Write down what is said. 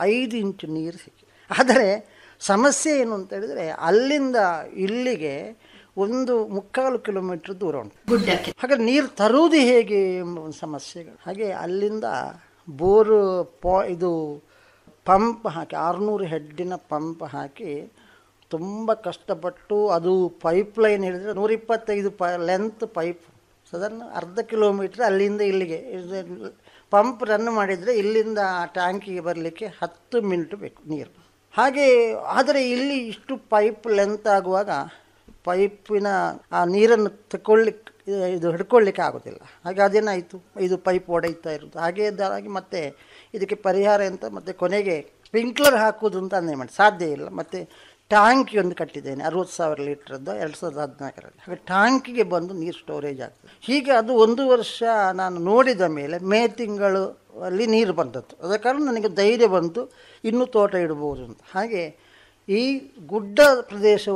ಐದು ಇಂಚು ನೀರು ಸಿಕ್ಕಿ ಆದರೆ ಸಮಸ್ಯೆ ಏನು ಅಂತ ಹೇಳಿದರೆ ಅಲ್ಲಿಂದ ಇಲ್ಲಿಗೆ ಒಂದು ಮುಕ್ಕಾಲು ಕಿಲೋಮೀಟ್ರ್ ದೂರ ಉಂಟು ಗುಡ್ಡಕ್ಕೆ ಹಾಗಾದ್ರೆ ನೀರು ತರುವುದು ಹೇಗೆ ಎಂಬ ಒಂದು ಸಮಸ್ಯೆಗಳು ಹಾಗೆ ಅಲ್ಲಿಂದ ಬೋರು ಪಾ ಇದು ಪಂಪ್ ಹಾಕಿ ಆರುನೂರು ಹೆಡ್ಡಿನ ಪಂಪ್ ಹಾಕಿ ತುಂಬ ಕಷ್ಟಪಟ್ಟು ಅದು ಪೈಪ್ ಲೈನ್ ಹಿಡಿದ್ರೆ ನೂರಿಪ್ಪತ್ತೈದು ಪ ಲೆಂತ್ ಪೈಪ್ ಸಾಧಾರಣ ಅರ್ಧ ಕಿಲೋಮೀಟ್ರ್ ಅಲ್ಲಿಂದ ಇಲ್ಲಿಗೆ ಪಂಪ್ ರನ್ ಮಾಡಿದರೆ ಇಲ್ಲಿಂದ ಟ್ಯಾಂಕಿಗೆ ಬರಲಿಕ್ಕೆ ಹತ್ತು ಮಿನಿಟ್ ಬೇಕು ನೀರು ಹಾಗೆ ಆದರೆ ಇಲ್ಲಿ ಇಷ್ಟು ಪೈಪ್ ಲೆಂತ್ ಆಗುವಾಗ ಪೈಪಿನ ಆ ನೀರನ್ನು ತಗೊಳ್ಲಿಕ್ಕೆ ಇದು ಹಿಡ್ಕೊಳ್ಳಿಕ್ಕೆ ಆಗೋದಿಲ್ಲ ಹಾಗೆ ಅದೇನಾಯಿತು ಇದು ಪೈಪ್ ಒಡೆಯುತ್ತಾ ಇರೋದು ಹಾಗೆ ಇದ್ದಾಗಿ ಮತ್ತೆ ಇದಕ್ಕೆ ಪರಿಹಾರ ಅಂತ ಮತ್ತೆ ಕೊನೆಗೆ ಸ್ಪ್ರಿಂಕ್ಲರ್ ಹಾಕೋದು ಅಂತ ಅಂದೇ ಮಾಡಿ ಸಾಧ್ಯ ಇಲ್ಲ ಮತ್ತು ಟ್ಯಾಂಕಿ ಒಂದು ಕಟ್ಟಿದ್ದೇನೆ ಅರುವತ್ತು ಸಾವಿರ ಲೀಟ್ರದ್ದು ಎರಡು ಸಾವಿರದ ಹದಿನಾಲ್ಕರಲ್ಲಿ ಹಾಗೆ ಟ್ಯಾಂಕಿಗೆ ಬಂದು ನೀರು ಸ್ಟೋರೇಜ್ ಆಗ್ತದೆ ಹೀಗೆ ಅದು ಒಂದು ವರ್ಷ ನಾನು ನೋಡಿದ ಮೇಲೆ ಮೇ ತಿಂಗಳು ಅಲ್ಲಿ ನೀರು ಬಂದದ್ದು ಅದ ಕಾರಣ ನನಗೆ ಧೈರ್ಯ ಬಂತು ಇನ್ನೂ ತೋಟ ಇಡ್ಬೋದು ಅಂತ ಹಾಗೆ ಈ ಗುಡ್ಡ ಪ್ರದೇಶ